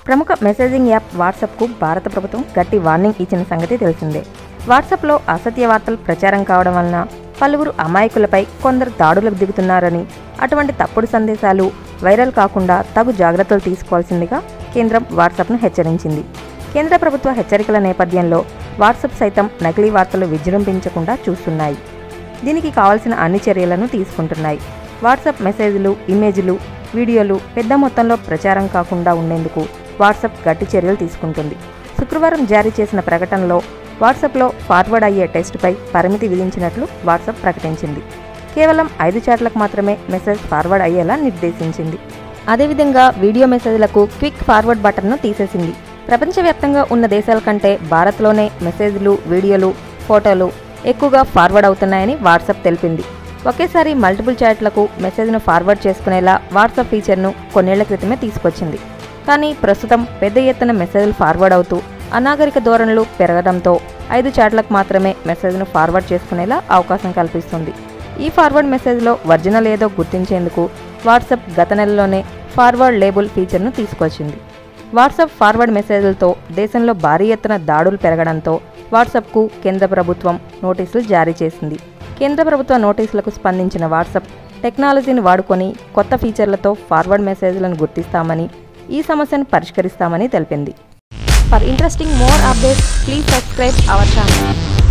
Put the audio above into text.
ప్రముఖ messaging app వాట్సాప్కు భారత ప్రభుత్వం గట్టి వార్నింగ్ ఇచ్చిన సంగతి తెలిసిందే వాట్సాప్లో అసత్య వార్తలు ప్రచారం కావడం వలన పలువురు అమాయకులపై కొందరు దాడులకు దిగుతున్నారని అటువంటి తప్పుడు సందేశాలు వైరల్ కాకుండా తగు జాగ్రత్తలు తీసుకోవాల్సిందిగా కేంద్రం వాట్సాప్ను హెచ్చరించింది కేంద్ర ప్రభుత్వ హెచ్చరికల నేపథ్యంలో వాట్సాప్ సైతం నకిలీ వార్తలు విజృంభించకుండా చూస్తున్నాయి దీనికి కావాల్సిన అన్ని చర్యలను తీసుకుంటున్నాయి వాట్సాప్ మెసేజ్లు ఇమేజ్లు వీడియోలు పెద్ద మొత్తంలో ప్రచారం కాకుండా ఉండేందుకు వాట్సాప్ గట్టి చర్యలు తీసుకుంటుంది శుక్రవారం జారీ చేసిన ప్రకటనలో వాట్సాప్లో ఫార్వర్డ్ అయ్యే టెస్టుపై పరిమితి విధించినట్లు వాట్సాప్ ప్రకటించింది కేవలం ఐదు చాట్లకు మాత్రమే మెసేజ్ ఫార్వర్డ్ అయ్యేలా నిర్దేశించింది అదేవిధంగా వీడియో మెసేజ్లకు క్విక్ ఫార్వర్డ్ బటన్ను తీసేసింది ప్రపంచవ్యాప్తంగా ఉన్న దేశాల కంటే భారత్లోనే మెసేజ్లు వీడియోలు ఫోటోలు ఎక్కువగా ఫార్వర్డ్ అవుతున్నాయని వాట్సాప్ తెలిపింది ఒకేసారి మల్టిపుల్ చాట్లకు మెసేజ్ను ఫార్వర్డ్ చేసుకునేలా వాట్సాప్ ఫీచర్ను కొన్నేళ్ల క్రితమే తీసుకొచ్చింది కానీ ప్రస్తుతం పెద్ద ఎత్తున మెసేజ్లు ఫార్వర్డ్ అవుతూ అనాగరిక ధోరణులు పెరగడంతో ఐదు చాట్లకు మాత్రమే మెసేజ్ను ఫార్వర్డ్ చేసుకునేలా అవకాశం కల్పిస్తుంది ఈ ఫార్వర్డ్ మెసేజ్లో ఒరిజినల్ ఏదో గుర్తించేందుకు వాట్సాప్ గత నెలలోనే ఫార్వర్డ్ లేబుల్ ఫీచర్ను తీసుకొచ్చింది వాట్సాప్ ఫార్వర్డ్ మెసేజ్లతో దేశంలో భారీ ఎత్తున దాడులు పెరగడంతో వాట్సాప్కు కేంద్ర ప్రభుత్వం నోటీసులు జారీ చేసింది కేంద్ర ప్రభుత్వ నోటీసులకు స్పందించిన వాట్సాప్ టెక్నాలజీని వాడుకొని కొత్త ఫీచర్లతో ఫార్వర్డ్ మెసేజ్లను గుర్తిస్తామని ఈ సమస్యను పరిష్కరిస్తామని తెలిపింది for interesting more updates please subscribe our channel